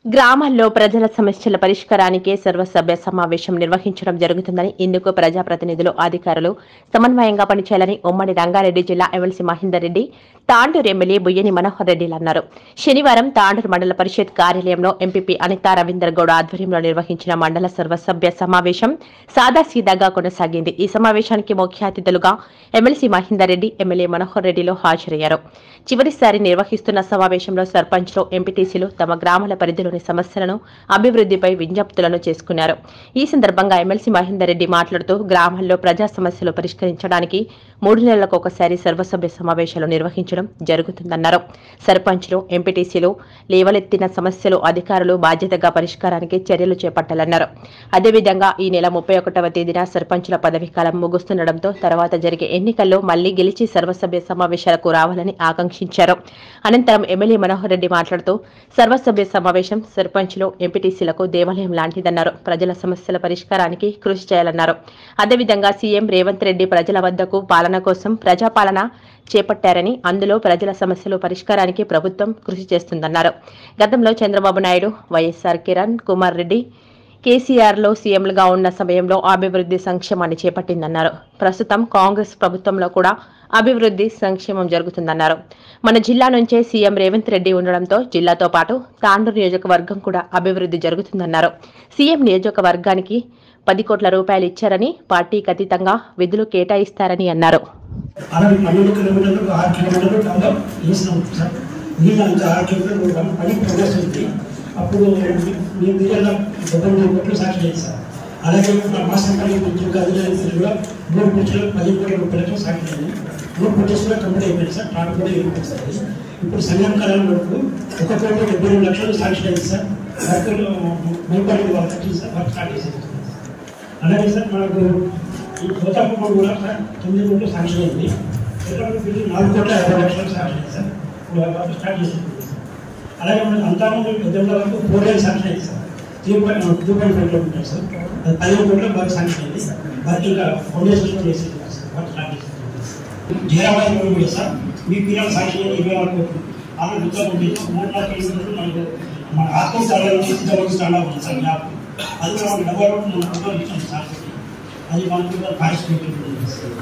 గ్రామాల్లో ప్రజల సమస్యల పరిష్కారానికే సర్వసభ్య సమావేశం నిర్వహించడం జరుగుతుందని ఇందుకు ప్రజాప్రతినిధులు అధికారులు సమన్వయంగా పనిచేయాలని ఉమ్మడి రంగారెడ్డి జిల్లా ఎమ్మెల్సీ మహేందర్ రెడ్డి తాండూరు ఎమ్మెల్యే బుయ్యని మనోహర్ రెడ్డిలు అన్నారు శనివారం తాండూరు మండల పరిషత్ కార్యాలయంలో ఎంపీపీ అనితా రవీందర్ గౌడ్ ఆధ్వర్యంలో నిర్వహించిన మండల సర్వసభ్య సమావేశం సాదాసీదాగా కొనసాగింది ఈ సమావేశానికి ముఖ్య అతిథులుగా ఎమ్మెల్సీ మహేందర్ రెడ్డి ఎమ్మెల్యే మనోహర్ రెడ్డిలు హాజరయ్యారు చివరిసారి నిర్వహిస్తున్న సమావేశంలో సర్పంచ్లు ఎంపీటీసీలు తమ గ్రామాల పరిధిలోని సమస్యలను అభివృద్ధిపై విజ్ఞప్తులను చేసుకున్నారు ఈ సందర్భంగా ఎమ్మెల్సీ మహేందర్ రెడ్డి మాట్లాడుతూ గ్రామాల్లో ప్రజా సమస్యలు పరిష్కరించడానికి మూడు నెలలకు ఒకసారి సర్వసభ్య సమావేశాలు నిర్వహించడం జరుగుతుందన్నారు సర్పంచ్లు ఎంపీటీసీలు లేవలెత్తిన సమస్యలు అధికారులు బాధ్యతగా పరిష్కారానికి చర్యలు చేపట్టాలన్నారు అదేవిధంగా ఈ నెల ముప్పై ఒకటవ తేదీన సర్పంచుల పదవీకాలం ముగుస్తుండటంతో తర్వాత జరిగే ఎన్నికల్లో మళ్లీ గెలిచి సర్వసభ్య సమావేశాలకు రావాలని ఆకాంక్షించారు అనంతరం ఎమ్మెల్యే మనోహర్ రెడ్డి మాట్లాడుతూ సర్వసభ్య సమావేశం సర్పంచ్లు ఎంపీటీసీలకు దేవాలయం లాంటిదన్నారు ప్రజల సమస్యల పరిష్కారానికి కృషి చేయాలన్నారు అదేవిధంగా సీఎం రేవంత్ రెడ్డి ప్రజల వద్దకు పాలన కోసం ప్రజాపాలన చేపట్టారని అందులో ప్రజల సమస్యలు పరిష్కారానికి ప్రభుత్వం కృషి చేస్తుందన్నారు గతంలో చంద్రబాబు నాయుడు వైఎస్ఆర్ కిరణ్ కుమార్ రెడ్డి కేసీఆర్లో సీఎంలుగా ఉన్న సమయంలో అభివృద్ధి సంక్షేమాన్ని చేపట్టిందన్నారు ప్రస్తుతం కాంగ్రెస్ ప్రభుత్వంలో కూడా అభివృద్ధి సంక్షేమం జరుగుతుందన్నారు మన జిల్లా నుంచే సీఎం రేవంత్ రెడ్డి ఉండడంతో జిల్లాతో పాటు తాండూరు నియోజకవర్గం కూడా అభివృద్ధి జరుగుతుందన్నారు సీఎం నియోజకవర్గానికి పది కోట్ల రూపాయలు ఇచ్చారని పార్టీకి అతీతంగా విధులు కేటాయిస్తారని అన్నారు అలాగే పన్నెండు కిలోమీటర్లు ఆరు కిలోమీటర్లు టౌన్లో వేసినాం సార్ మిగిలిన ఇంకా ఆరు కిలోమీటర్లు పని పని ప్రోగ్రెస్ ఉంది అప్పుడు మేము మిగిలిన డెబ్బై మూడు కోట్లు సాక్షి లేదు సార్ అలాగే మా మాసం పని ఉద్యోగ అధికారులు కూడా మూడు కోట్లు పది కోట్ల రూపాయలతో సాక్షి లేదు మూడు కోటేస్ కూడా కంప్లీట్ అయిపోయింది సార్ టాప్ కూడా అయిపోతుంది ఇప్పుడు సంఘం కాలం వరకు ఒక కోటి డెబ్బై రెండు లక్షలు సాక్షి లేదు సార్ వర్కులు మైపాడు వర్క్ కట్టి సార్ వర్క్ స్టార్ట్ చేసేది అలాగే సార్ మనకు ఈ కోతాపూర్ కూడా సార్ తొమ్మిది కోట్లు శాంక్షన్ అయింది ఎక్కడ బిల్లు నాలుగు కోట్ల యాభై లక్షలకు శాంక్షన్ అయింది సార్ ఇప్పుడు వర్క్ స్టార్ట్ చేసింది సార్ అలాగే మనకు అంతకుముందు పెద్దల వరకు ఫోర్ లైన్ శాంక్షన్ అయింది sir three point two point five kilometre sir అది పదిహేను కోట్ల వర్క్ శాంక్షన్ అయింది వర్క్ ఇంకా ఫౌండేషన్ కూడా చేసింది సార్ వర్క్ స్టార్ట్ చేసింది జయరాబాద్ రోడ్ కూడా సార్ మీ పిల్లలు శాంక్షన్ అయింది ఇరవై ఆరు కోట్లు ఆమె గుర్తు మూడు నాలుగు కిలోమీటర్లు మనకు మన ఆత్మ స్థాయిలో నుంచి సిద్ధపడి స్టాండ్ ఉంది సార్ జ్ఞాపకం అది కూడా మనకు డబ్బు రోడ్డు మనం ఫోటో ఇచ్చాం సార్ అది మనకు కూడా పార్టిసిపేట్ ఉంటుంది సార్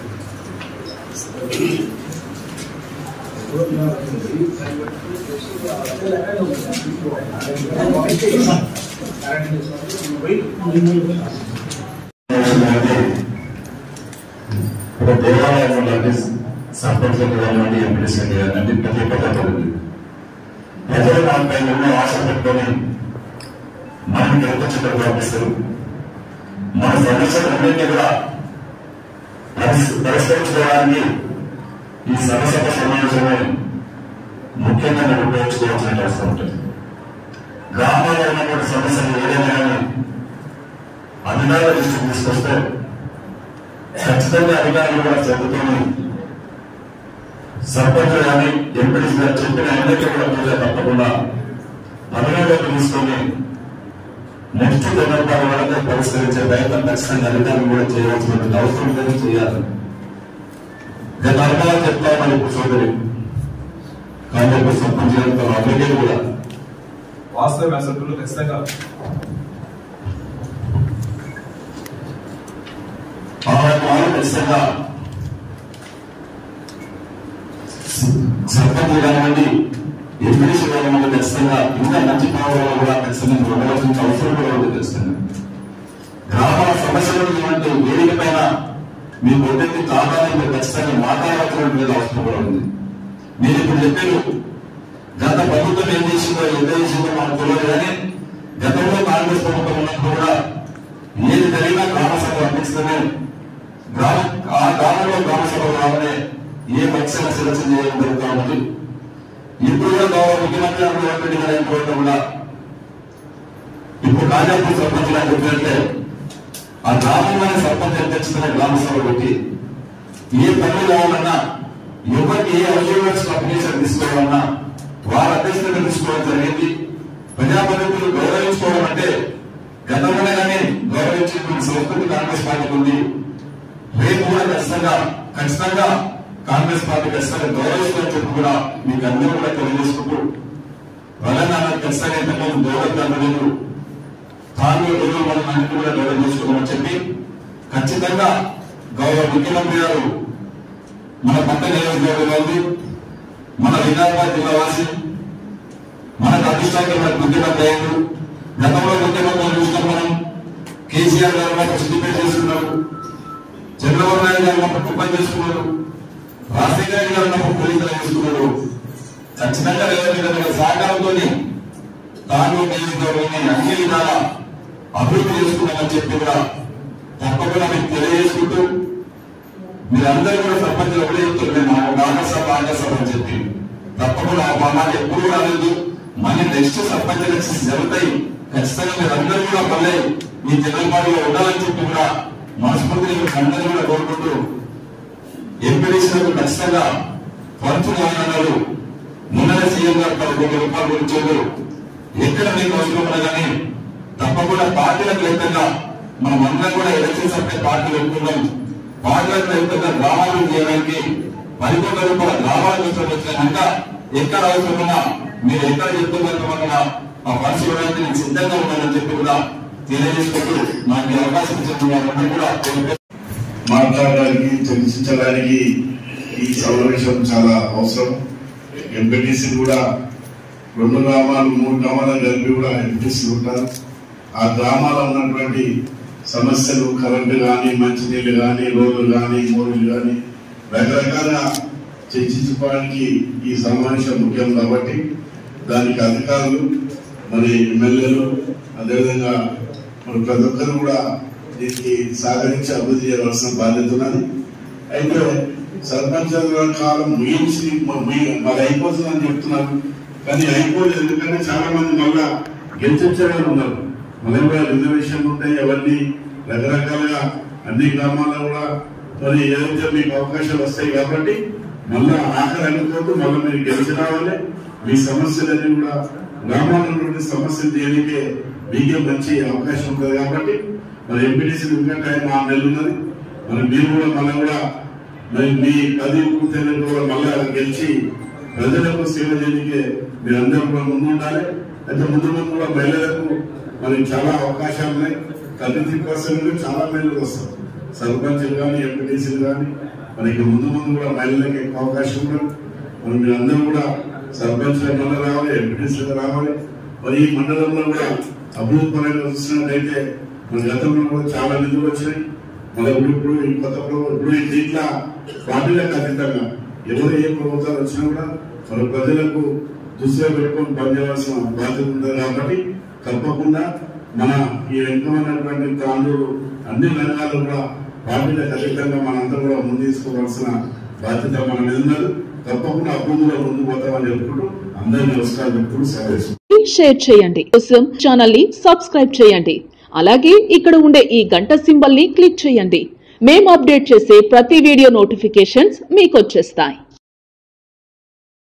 ఒక దేవాలయం లాంటి సర్పంచ్ కానివ్వండి ఎంపీసీ కానివ్వండి ప్రతి ఒక్క పద్ధతి ఉంది ప్రజలు దానిపై ఎన్నో ఆశ పెట్టుకొని మనం గెలిపించడం ప్రారంభిస్తారు మన సమస్యలన్నింటినీ కూడా పరిస్- పరిష్కరించుకోవడానికి ఈ సర్వసభ సమావేశమే ముఖ్యంగా మనం ఉపయోగించుకోవాల్సిన అవసరం ఉంటుంది గ్రామాల్లో ఉన్నటువంటి సమస్యలు ఏదైనా కానీ అధికారుల దృష్టికి తీసుకొస్తే ఖచ్చితంగా అధికారులు కూడా చదువుతూనే సర్పంచ్ కానీ ఎంపీడీ గారు చెప్పిన ఎన్నిక కూడా పూజ తప్పకుండా పరిగణలోకి తీసుకొని నెక్స్ట్ సందర్భాల వరకు పరిష్కరించే ప్రయత్నం ఖచ్చితంగా అధికారులు కూడా చేయవలసినటువంటి అవసరం లేదు చేయాలి గత అనుభవాలు చెప్తా మరి ఇప్పుడు సోదరి కాంగ్రెస్ సర్పంచ్ గారితో అందరికీ కూడా వాస్తవ అసెంబ్లీలో ఖచ్చితంగా అలాంటి వాళ్ళు ఖచ్చితంగా సర్పంచ్ కానివ్వండి ఎంపీసీ కానివ్వండి ఖచ్చితంగా ఇంకా మంచి పావులు కూడా ఖచ్చితంగా ఉండవలసిన అవసరం కూడా ఉంది ఖచ్చితంగా గ్రామాల సమస్యలు ఇలాంటి వేదిక పైన మీ ఒడ్డెత్తి కావాలని మీరు ఖచ్చితంగా మాట్లాడాల్సినటువంటి అవసరం కూడా ఉంది మీరు ఇప్పుడు చెప్పారు గత ప్రభుత్వం ఏం చేసిందో ఎంత చేసిందో మనకు తెలియదు కానీ గతంలో కాంగ్రెస్ ప్రభుత్వం ఉన్నప్పుడు కూడా ఏది జరిగినా గ్రామ సభ పంపిస్తేనే గ్రామ ఆ గ్రామంలో గ్రామ సభ రావనే ఏ పక్షాల సెలక్షన్ చేయడం జరుగుతూ ఉంది ఇప్పుడు కూడా గౌరవ ముఖ్యమంత్రి గారు రేవంత్ రెడ్డి గారు అయిపోవడం కూడా ఇప్పుడు కాజాపూర్ సర్పంచ్ గారు చెప్పినట్టే ఆ గ్రామంలోనే సర్పంచ్ అధ్యక్షతన గ్రామ సభ పెట్టి ఏ పనులు కావాలన్నా ఎవరికి ఏ అడ్వర్స్ అప్లికేషన్ తీసుకోవాలన్నా వారి అధ్యక్షతగా తీసుకోవడం జరిగింది ప్రజాప్రతినిధులు గౌరవించుకోవడం అంటే గతంలోనే కానీ గౌరవించేటువంటి సంస్కృతి కాంగ్రెస్ పార్టీకి ఉంది రేపు కూడా ఖచ్చితంగా ఖచ్చితంగా కాంగ్రెస్ పార్టీ ఖచ్చితంగా గౌరవిస్తుందని చెప్పి కూడా మీకు అందరూ కూడా తెలియజేసుకుంటూ తెలంగాణ ఖచ్చితంగా ఇంతకుముందు డెవలప్ కాలేదు తాను రోజులు మనం అన్నిటి కూడా డెవలప్ చేసుకోమని చెప్పి ఖచ్చితంగా గౌరవ ముఖ్యమంత్రి గారు మన పక్క నియోజకవర్గం మన వికారాబాద్ జిల్లా వాసి మనకు అధిష్టానికి మన ముఖ్యమంత్రి అయ్యారు గతంలో ముఖ్యమంత్రి చూసినాం మనం కేసీఆర్ గారు మాకు సిద్ధిపేట చేస్తున్నారు చంద్రబాబు నాయుడు గారు మాకు కుప్పం చేసుకున్నారు రాజశేఖర రెడ్డి గారు మాకు పోలీసులు చేసుకున్నారు ఖచ్చితంగా రేవంత్ రెడ్డి గారి సహకారంతో తాను నియోజకవర్గాన్ని అన్ని విధాలా అభివృద్ధి చేసుకున్నామని చెప్పి కూడా తప్పకుండా మీకు తెలియజేసుకుంటూ మీరందరూ కూడా సర్పంచులు ఒకటే చెప్తారు మేము నాగసభ ఆగసభ అని చెప్పి తప్పకుండా మా మాట ఎప్పుడు కూడా లేదు మళ్ళీ నెక్స్ట్ సర్పంచ్ ఎలక్షన్స్ జరుగుతాయి ఖచ్చితంగా మీరందరూ కూడా మళ్ళీ మీ తెలంగాణలో ఉండాలని చెప్పి కూడా మనస్ఫూర్తిగా మీకు అందరూ కూడా కోరుకుంటూ ఎంపీడీసీలకు ఖచ్చితంగా పంచులు అన్నారు మొన్ననే సీఎం గారు పది కోట్ల రూపాయలు గురించారు ఎక్కడ మీకు అవసరం ఉన్నా కానీ తప్పకుండా పార్టీలకు వ్యక్తంగా మనం అందరం కూడా ఎలక్షన్స్ అంటే పార్టీలు పెట్టుకున్నాం పార్టీలకు వ్యక్తంగా గ్రామాలు చేయడానికి పది కోట్ల రూపాయల గ్రామాలకు అవసరం వచ్చినాక ఎక్కడ అవసరం ఉన్నా మీరు ఎక్కడ చెప్తున్నా ఆ ఫండ్స్ ఇవ్వడానికి నేను సిద్ధంగా ఉన్నానని చెప్పి కూడా తెలియజేసుకుంటూ నాకు ఈ అవకాశం ఇచ్చిన వారందరూ కూడా పేరు మాట్లాడడానికి చర్చించడానికి ఈ సమావేశం చాలా అవసరం ఎంపీటీసీ కూడా రెండు గ్రామాలు మూడు గ్రామాలను కలిపి కూడా ఎంపీటీసీ ఉంటారు ఆ గ్రామాల్లో ఉన్నటువంటి సమస్యలు కరెంటు కానీ మంచినీళ్ళు కానీ రోడ్లు కానీ మోరీలు కానీ రకరకాలుగా చర్చించుకోవడానికి ఈ సమావేశం ముఖ్యం కాబట్టి దానికి అధికారులు మరి ఎమ్మెల్యేలు అదేవిధంగా మరి ప్రతి ఒక్కరు కూడా దీనికి సహకరించి అభివృద్ధి చేయవలసిన బాధ్యత ఉన్నది అయితే సర్పంచ్ కాలం ముగించి మ- ముగి- మరి అయిపోతుందని చెప్తున్నారు కానీ అయిపోలేదు ఎందుకంటే చాలా మంది మళ్ళా గెలిచొచ్చే వాళ్ళు ఉన్నారు మళ్ళీ కూడా రిజర్వేషన్ ఉంటాయి అవన్నీ రకరకాలుగా అన్ని గ్రామాల్లో కూడా మరి ఏదైతే మీకు అవకాశాలు వస్తాయి కాబట్టి మళ్ళా ఆఖరి అనుకోవద్దు మళ్ళీ మీరు గెలిచి రావాలి మీ సమస్యలన్నీ కూడా గ్రామాల్లో నుండి సమస్యలు చేయడానికే మీకే మంచి అవకాశం ఉంటుంది కాబట్టి మరి ఎంపీటీసీ ఇంకా టైం ఆరు నెలలు ఉన్నది మరి మీరు కూడా మళ్ళీ కూడా మరి మీ పది పూర్తయిన కూడా మళ్ళా గెలిచి ప్రజలకు సేవ చేయడానికే మీరందరూ కూడా ముందు ఉండాలి అయితే ముందు ముందు కూడా మహిళలకు మరి చాలా అవకాశాలు ఉన్నాయి థర్టీ త్రీ పర్సెంట్ చాలా మహిళలు వస్తారు సర్పంచులు కానీ ఎంపీటీసీలు కానీ మరి ఇక ముందు ముందు కూడా మహిళలకు ఎక్కువ అవకాశం కూడా మరి మీరందరూ కూడా సర్పంచ్ మండలం రావాలి ఎంపీటీసీలు రావాలి మరి ఈ మండలంలో కూడా అభివృద్ధి పరంగా చూసినట్టయితే మన గతంలో కూడా చాలా నిధులు వచ్చినాయి మళ్ళీ ఇప్పుడు ఇప్పుడు ఈ కొత్త ప్రభుత్వం ఇప్పుడు ఈ దీంట్లో పార్టీలకు అతీతంగా ఎవరు ఏ ప్రభుత్వాలు వచ్చినా కూడా మన ప్రజలకు దృష్టిలో పెట్టుకొని పనిచేయవలసిన బాధ్యత ఉంది కాబట్టి తప్పకుండా మన ఈ వెనుకమైనటువంటి తాండూరు అన్ని రంగాలు కూడా పార్టీలకు అతీతంగా మనంతా కూడా ముందు తీసుకోవాల్సిన బాధ్యత మన మీద ఉన్నది తప్పకుండా అభివృద్ధిలో ముందు పోతామని చెప్పుకుంటూ అందరినీ నమస్కారం చెప్పుకుంటూ సెలవు షేర్ చేయండి కోసం ఛానల్ ని సబ్స్క్రైబ్ చేయండి అలాగే ఇక్కడ ఉండే ఈ గంట సింబల్ ని క్లిక్ చేయండి మేము అప్డేట్ చేసే ప్రతి వీడియో నోటిఫికేషన్స్ మీకు వచ్చేస్తాయి